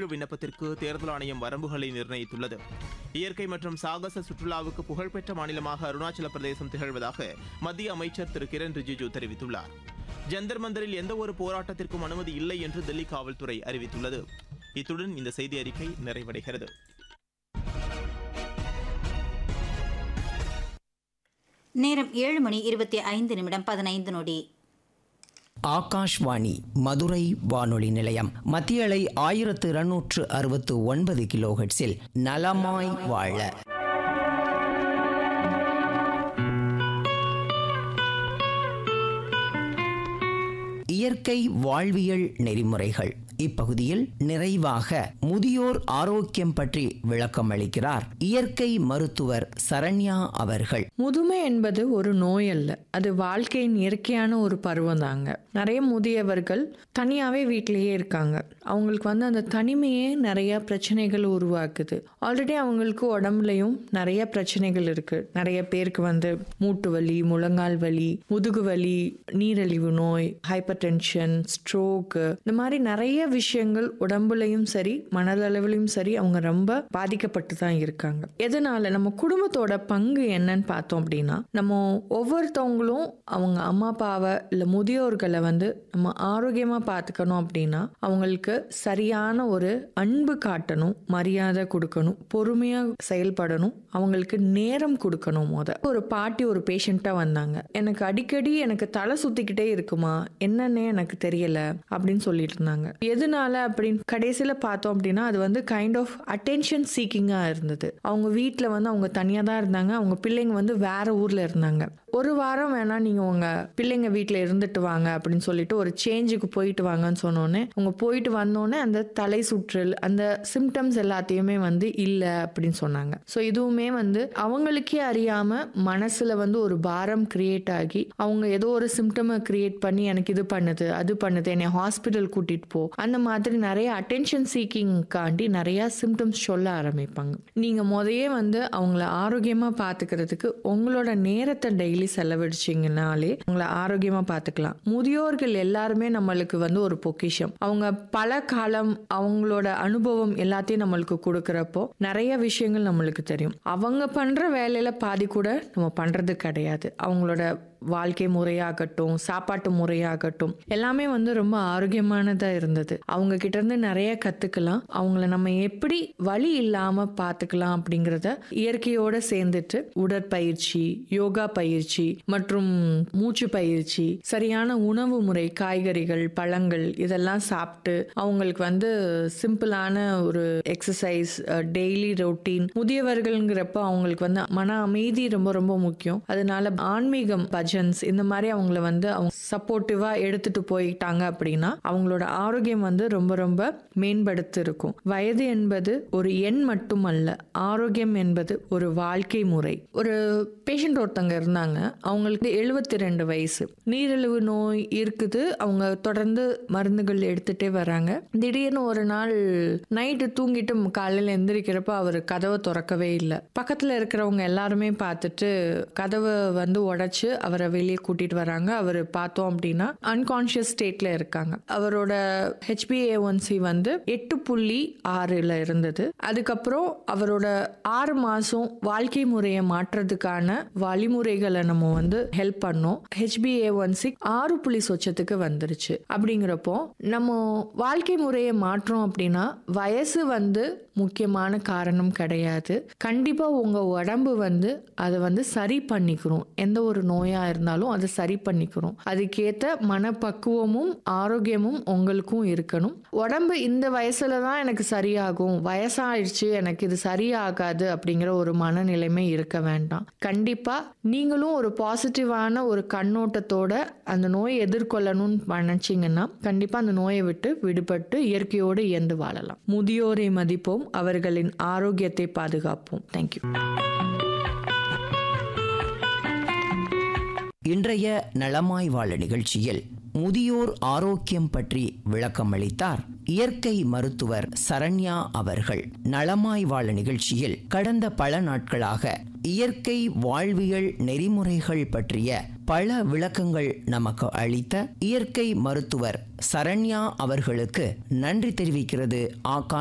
முன்மொழிவு விண்ணப்பத்திற்கு தேர்தல் ஆணையம் வரம்புகளை நிர்ணயித்துள்ளது இயற்கை மற்றும் சாகச சுற்றுலாவுக்கு புகழ்பெற்ற மாநிலமாக அருணாச்சல பிரதேசம் திகழ்வதாக மத்திய அமைச்சர் திரு கிரண் ரிஜிஜு தெரிவித்துள்ளார் ஜந்தர் மந்தரில் எந்த ஒரு போராட்டத்திற்கும் அனுமதி இல்லை என்று டெல்லி காவல்துறை அறிவித்துள்ளது இத்துடன் இந்த செய்தி அறிக்கை நிறைவடைகிறது நேரம் ஏழு மணி இருபத்தி ஐந்து நிமிடம் பதினைந்து நொடி ஆகாஷ்வாணி மதுரை வானொலி நிலையம் மத்திய அலை ஆயிரத்து இருநூற்று அறுபத்து ஒன்பது கிலோஹெட்ஸில் நலமாய் வாழ இயற்கை வாழ்வியல் நெறிமுறைகள் இப்பகுதியில் நிறைவாக முதியோர் ஆரோக்கியம் பற்றி விளக்கம் அளிக்கிறார் இயற்கை மருத்துவர் சரண்யா அவர்கள் முதுமை என்பது ஒரு நோய் அல்ல அது வாழ்க்கையின் இயற்கையான ஒரு பருவம் தாங்க நிறைய முதியவர்கள் தனியாகவே வீட்டிலேயே இருக்காங்க அவங்களுக்கு வந்து அந்த தனிமையே நிறைய பிரச்சனைகள் உருவாக்குது ஆல்ரெடி அவங்களுக்கு உடம்புலையும் நிறைய பிரச்சனைகள் இருக்கு நிறைய பேருக்கு வந்து மூட்டு வலி முழங்கால் வலி முதுகு வலி நீரிழிவு நோய் ஹைப்பர் டென்ஷன் ஸ்ட்ரோக்கு இந்த மாதிரி நிறைய விஷயங்கள் உடம்புலையும் சரி மனதளவிலையும் சரி அவங்க ரொம்ப பாதிக்கப்பட்டு தான் இருக்காங்க எதனால நம்ம குடும்பத்தோட பங்கு என்னன்னு பார்த்தோம் அப்படின்னா நம்ம ஒவ்வொருத்தவங்களும் அவங்க அம்மா அப்பாவை இல்லை முதியோர்களை வந்து நம்ம ஆரோக்கியமாக பார்த்துக்கணும் அப்படின்னா அவங்களுக்கு சரியான ஒரு அன்பு காட்டணும் மரியாதை கொடுக்கணும் பொறுமையாக செயல்படணும் அவங்களுக்கு நேரம் கொடுக்கணும் முத ஒரு பாட்டி ஒரு பேஷண்ட்டாக வந்தாங்க எனக்கு அடிக்கடி எனக்கு தலை சுத்திக்கிட்டே இருக்குமா என்னன்னே எனக்கு தெரியல அப்படின்னு சொல்லிட்டு இருந்தாங்க எதனால அப்படின்னு கடைசியில் பார்த்தோம் அப்படின்னா அது வந்து கைண்ட் ஆஃப் அட்டென்ஷன் சீக்கிங்காக இருந்தது அவங்க வீட்டில் வந்து அவங்க தனியாக தான் இருந்தாங்க அவங்க பிள்ளைங்க வந்து வேற ஊரில் இருந்தாங்க ஒரு வாரம் வேணா நீங்கள் உங்கள் பிள்ளைங்க வீட்டில் இருந்துட்டு வாங்க அப்படின்னு சொல்லிட்டு ஒரு சேஞ்சுக்கு போயிட்டு வாங்கன்னு சொன்னோன்னே அவங்க போயிட்டு வந்தோடனே அந்த தலை சுற்றல் அந்த சிம்டம்ஸ் எல்லாத்தையுமே வந்து இல்லை அப்படின்னு சொன்னாங்க ஸோ இதுவுமே வந்து அவங்களுக்கே அறியாமல் மனசில் வந்து ஒரு பாரம் கிரியேட் ஆகி அவங்க ஏதோ ஒரு சிம்டமை கிரியேட் பண்ணி எனக்கு இது பண்ணுது அது பண்ணுது என்னை ஹாஸ்பிட்டல் கூட்டிட்டு போ அந்த மாதிரி நிறைய அட்டென்ஷன் சீக்கிங்காண்டி நிறைய சிம்டம்ஸ் சொல்ல ஆரம்பிப்பாங்க நீங்கள் முதையே வந்து அவங்கள ஆரோக்கியமாக பார்த்துக்கிறதுக்கு உங்களோட நேரத்தை டெய்லி செலவழிச்சிங்கனாலே உங்களை ஆரோக்கியமாக பார்த்துக்கலாம் முதியோர்கள் எல்லாருமே நம்மளுக்கு வந்து ஒரு பொக்கிஷம் அவங்க பல காலம் அவங்களோட அனுபவம் எல்லாத்தையும் நம்மளுக்கு கொடுக்குறப்போ நிறைய விஷயங்கள் நம்மளுக்கு தெரியும் அவங்க பண்ணுற வேலையில் பாதி கூட நம்ம பண்ணுறது கிடையாது அவங்களோட வாழ்க்கை முறையாகட்டும் சாப்பாட்டு முறையாகட்டும் எல்லாமே வந்து ரொம்ப ஆரோக்கியமானதாக இருந்தது அவங்க கிட்ட இருந்து நிறைய கற்றுக்கலாம் அவங்கள நம்ம எப்படி வழி இல்லாமல் பார்த்துக்கலாம் அப்படிங்கிறத இயற்கையோட சேர்ந்துட்டு உடற்பயிற்சி யோகா பயிற்சி மற்றும் மூச்சு பயிற்சி சரியான உணவு முறை காய்கறிகள் பழங்கள் இதெல்லாம் சாப்பிட்டு அவங்களுக்கு வந்து சிம்பிளான ஒரு எக்ஸசைஸ் டெய்லி ரொட்டீன் முதியவர்கள்ங்கிறப்ப அவங்களுக்கு வந்து மன அமைதி ரொம்ப ரொம்ப முக்கியம் அதனால ஆன்மீகம் பஜன்ஸ் இந்த மாதிரி அவங்கள வந்து அவங்க சப்போர்ட்டிவா எடுத்துட்டு போயிட்டாங்க அப்படின்னா அவங்களோட ஆரோக்கியம் வந்து ரொம்ப ரொம்ப மேம்படுத்தி இருக்கும் வயது என்பது ஒரு எண் மட்டுமல்ல ஆரோக்கியம் என்பது ஒரு வாழ்க்கை முறை ஒரு பேஷண்ட் ஒருத்தங்க இருந்தாங்க அவங்களுக்கு எழுபத்தி ரெண்டு வயசு நீரிழிவு நோய் இருக்குது அவங்க தொடர்ந்து மருந்துகள் எடுத்துட்டே வராங்க திடீர்னு ஒரு நாள் நைட்டு தூங்கிட்டு காலையில் எந்திரிக்கிறப்ப அவர் கதவை திறக்கவே இல்லை பக்கத்தில் இருக்கிறவங்க எல்லாருமே பார்த்துட்டு கதவை வந்து உடைச்சு அவரை வெளியே கூட்டிட்டு வராங்க அவர் பார்த்தோம் அப்படின்னா அன்கான்ஷியஸ் ஸ்டேட்ல இருக்காங்க அவரோட ஹெச்பிஏஒன்சி வந்து எட்டு புள்ளி ஆறுல இருந்தது அதுக்கப்புறம் அவரோட ஆறு மாசம் வாழ்க்கை முறையை மாற்றுறதுக்கான வழிமுறைகளை நம்ம வந்து ஹெல்ப் பண்ணோம் ஹெச்பிஏஒன்சி ஆறு புள்ளி சொச்சத்துக்கு வந்துருச்சு அப்படிங்கிறப்போ நம்ம வாழ்க்கை முறையை மாற்றோம் அப்படின்னா வயசு வந்து முக்கியமான காரணம் கிடையாது கண்டிப்பா உங்க உடம்பு வந்து அதை வந்து சரி பண்ணிக்கிறோம் எந்த ஒரு நோயா இருந்தாலும் அதை சரி பண்ணிக்கிறோம் அதுக்கேற்ற மனப்பக்குவமும் ஆரோக்கியமும் உங்களுக்கும் இருக்கணும் உடம்பு இந்த வயசுல தான் எனக்கு சரியாகும் வயசாயிடுச்சு எனக்கு இது சரியாகாது அப்படிங்கிற ஒரு மனநிலைமை இருக்க வேண்டாம் கண்டிப்பா நீங்களும் ஒரு பாசிட்டிவான ஒரு கண்ணோட்டத்தோட அந்த நோயை எதிர்கொள்ளணும்னு நினைச்சீங்கன்னா கண்டிப்பா அந்த நோயை விட்டு விடுபட்டு இயற்கையோடு இயந்து வாழலாம் முதியோரை மதிப்போம் அவர்களின் ஆரோக்கியத்தை பாதுகாப்போம் தேங்க்யூ இன்றைய நலமாய் வாழ நிகழ்ச்சியில் முதியோர் ஆரோக்கியம் பற்றி விளக்கம் அளித்தார் இயற்கை மருத்துவர் சரண்யா அவர்கள் நலமாய் வாழ நிகழ்ச்சியில் கடந்த பல நாட்களாக இயற்கை வாழ்வியல் நெறிமுறைகள் பற்றிய பல விளக்கங்கள் நமக்கு அளித்த இயற்கை மருத்துவர் சரண்யா அவர்களுக்கு நன்றி தெரிவிக்கிறது ஆகா